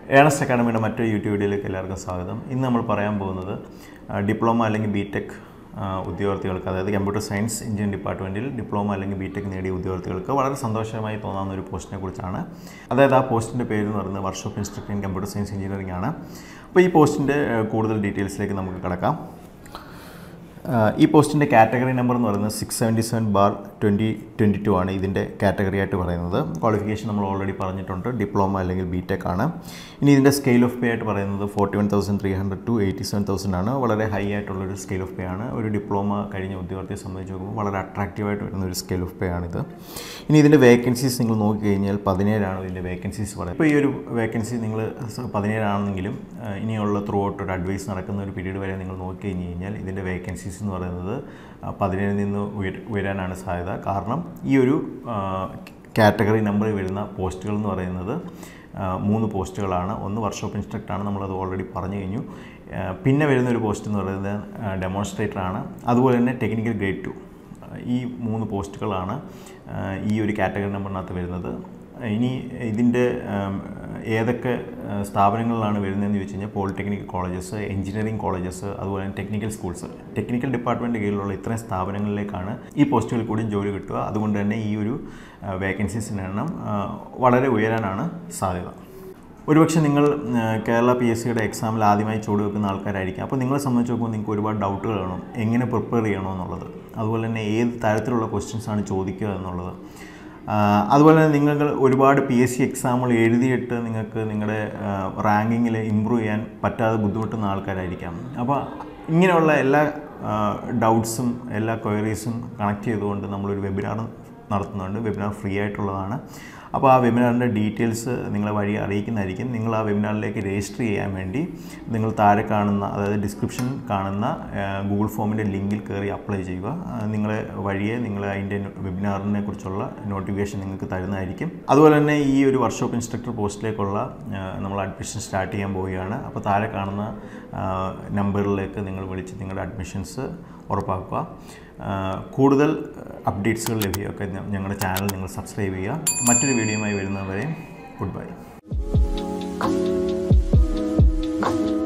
Ernest അക്കാഡമിയുടെ മറ്റൊരു YouTube വീഡിയോയിലേക്ക് എല്ലാവർക്കും സ്വാഗതം ഇന്ന് നമ്മൾ പറയാൻ പോകുന്നത് ആ, ഡിപ്ലോമ അല്ലെങ്കിൽ ബി ടെക് ഉദ്യോഗാർത്ഥികൾക്ക് അതായത് കമ്പ്യൂട്ടർ സയൻസ് എഞ്ചിനീയറിംഗ് ഡിപ്പാർട്ട്മെൻറ്റിൽ ഡിപ്ലോമ അല്ലെങ്കിൽ ബി ടെക് നേടിയ ഉദ്യോഗാർത്ഥികൾക്ക് വളരെ സന്തോഷമായി തോന്നാവുന്ന ഒരു പോസ്റ്റിനെ കുറിച്ചാണ് അതായത് ആ പോസ്റ്റിൻ്റെ പേര് എന്ന് പറയുന്നത് workshop instructor in computer science engineering ആണ് അപ്പോൾ ഈ പോസ്റ്റിൻ്റെ കൂടുതൽ ഡീറ്റെയിൽസിലേക്ക് നമുക്ക് കിടക്കാം ആഹ് ഈ പോസ്റ്റിൻ്റെ കാറ്റഗറി നമ്പർ എന്ന് പറയുന്നത് six seventy seven bar twenty twenty two ആണ് ഇതിൻ്റെ കാറ്റഗറി ആയിട്ട് പറയുന്നത് ക്വാളിഫിക്കേഷൻ നമ്മൾ ഓൾറെഡി പറഞ്ഞിട്ടുണ്ട് ഡിപ്ലോമ അല്ലെങ്കിൽ ബി ടെക് ആണ് ഇനി ഇതിൻ്റെ സ്കെയിൽ ഓഫ് പേ ആയിട്ട് പറയുന്നത് forty one thousand three hundred to eighty seven thousand ആണ് വളരെ ഹൈ ആയിട്ടുള്ളൊരു സ്കെയിൽ ഓഫ് പേ ആണ് ഒരു ഡിപ്ലോമ കഴിഞ്ഞ ഉദ്യോഗാർത്ഥിയെ സംബന്ധിച്ച് നോക്കുമ്പോൾ വളരെ അട്രാക്റ്റീവായിട്ട് വരുന്ന ഒരു സ്കെയിൽ ഓഫ് പേ ആണിത് ഇനി ഇതിൻ്റെ വേക്കൻസീസ് നിങ്ങൾ നോക്കിക്കഴിഞ്ഞാൽ പതിനേഴാണ് ഇതിൻ്റെ വേക്കൻസീസ് പറയുന്നത് ഇപ്പോൾ ഈ ഒരു വേക്കൻസി നിങ്ങൾ പതിനേഴാണെങ്കിലും ആഹ് ഇനിയുള്ള ത്രൂ ഔട്ട് ഒരു അഡ്വൈസ് നടക്കുന്ന ഒരു പീരീഡ് വരെ നിങ്ങൾ നോക്കി കഴിഞ്ഞ് കഴിഞ്ഞാൽ ഇതിൻ്റെ വേക്കൻസീസ് എന്ന് പറയുന്നത് ആഹ് പതിനേഴിൽ നിന്ന് ഉയര- ഉയരാനാണ് സാധ്യത കാരണം ഈ ഒരു കാറ്റഗറി നമ്പറിൽ വരുന്ന പോസ്റ്റുകൾ എന്ന് പറയുന്നത് ആഹ് മൂന്ന് പോസ്റ്റുകളാണ് ഒന്ന് വർക്ക്ഷോപ്പ് ഇൻസ്ട്രക്ടറാണ് നമ്മളത് ഓൾറെഡി പറഞ്ഞു കഴിഞ്ഞു ആഹ് പിന്നെ വരുന്ന ഒരു പോസ്റ്റ് എന്ന് പറയുന്നത് ഡെമോൺസ്ട്രേറ്റർ ആണ് അതുപോലെ തന്നെ ടെക്നിക്കൽ ഗ്രേഡ് ടു ഈ മൂന്ന് പോസ്റ്റുകളാണ് ആഹ് ഈ ഒരു കാറ്റഗറി നമ്പറിനകത്ത് വരുന്നത് ഇനി ഇതിൻ്റെ ആം, ഏതൊക്കെ ആ, സ്ഥാപനങ്ങളിലാണ് വരുന്നതെന്ന് ചോദിച്ചു കഴിഞ്ഞാൽ പോളിടെക്നിക് കോളേജസ് എഞ്ചിനീയറിംഗ് കോളേജസ് അതുപോലെ തന്നെ ടെക്നിക്കൽ സ്കൂൾസ് ടെക്നിക്കൽ ഡിപ്പാർട്ട്മെൻറ്റ് കീഴിലുള്ള ഇത്രയും സ്ഥാപനങ്ങളിലേക്കാണ് ഈ പോസ്റ്റുകളിൽ കൂടിയും ജോലി കിട്ടുക അതുകൊണ്ട് തന്നെ ഈ ഒരു വേക്കൻസീസിൻ്റെ എണ്ണം ആ, വളരെ ഉയരാനാണ് സാധ്യത ഒരുപക്ഷെ നിങ്ങൾ ആ, കേരള പി എസ് സിയുടെ എക്സാമിൽ ആദ്യമായി ചുവട് വെക്കുന്ന ആൾക്കാരായിരിക്കും അപ്പോൾ നിങ്ങളെ സംബന്ധിച്ച് നോക്കുമ്പോൾ നിങ്ങൾക്ക് ഒരുപാട് ഡൗട്ടുകൾ കാണും എങ്ങനെ പ്രിപ്പയർ ചെയ്യണോ എന്നുള്ളത് അതുപോലെ തന്നെ ഏത് തരത്തിലുള്ള ക്വസ്റ്റ്യൻസ് ആണ് ചോദിക്കുക എന്നുള്ളത് ആ, അതുപോലെ തന്നെ നിങ്ങൾ ഒരുപാട് പി എസ് സി എക്സാമുകൾ എഴുതിയിട്ട് നിങ്ങൾക്ക് നിങ്ങളുടെ റാങ്കിങ്ങിൽ ഇമ്പ്രൂവ് ചെയ്യാൻ പറ്റാതെ ബുദ്ധിമുട്ടുന്ന ആൾക്കാരായിരിക്കാം അപ്പോൾ ഇങ്ങനെയുള്ള എല്ലാ ഡൗട്ട്സും എല്ലാ ക്വയറീസും കണക്ട് ചെയ്തുകൊണ്ട് നമ്മളൊരു വെബിനാർ നടത്തുന്നുണ്ട് വെബിനാർ ഫ്രീ ആയിട്ടുള്ളതാണ് അപ്പോൾ ആ വെബിനാറിൻ്റെ ഡീറ്റെയിൽസ് നിങ്ങളെ വഴി അറിയിക്കുന്നതായിരിക്കും നിങ്ങൾ ആ വെബിനാറിലേക്ക് രജിസ്റ്റർ ചെയ്യാൻ വേണ്ടി നിങ്ങൾ താഴെ കാണുന്ന അതായത് ഡിസ്ക്രിപ്ഷൻ കാണുന്ന ഗൂഗിൾ ഫോമിൻ്റെ ലിങ്കിൽ കയറി അപ്ലൈ ചെയ്യുക ആ, നിങ്ങളെ വഴിയെ നിങ്ങൾ അതിൻ്റെ നോ- കുറിച്ചുള്ള നോട്ടിഫിക്കേഷൻ നിങ്ങൾക്ക് തരുന്നതായിരിക്കും അതുപോലെ തന്നെ ഈ ഒരു വർക്ക്ഷോപ്പ് ഇൻസ്ട്രക്ടർ പോസ്റ്റിലേക്കുള്ള ആ, നമ്മൾ അഡ്മിഷൻ സ്റ്റാർട്ട് ചെയ്യാൻ പോവുകയാണ് അപ്പോൾ താഴെ കാണുന്ന ആ, നമ്പറിലേക്ക് നിങ്ങൾ വിളിച്ച് നിങ്ങളുടെ അഡ്മിഷൻസ് ഉറപ്പാക്കുക ആ, കൂടുതൽ അപ്ഡേറ്റ്സുകൾ ലഭ്യമൊക്കെ ഞങ്ങളുടെ ചാനൽ നിങ്ങൾ സബ്സ്ക്രൈബ് ചെയ്യുക മറ്റൊരു വീഡിയോയുമായി വരുന്നവരെ ഗുഡ് ബൈ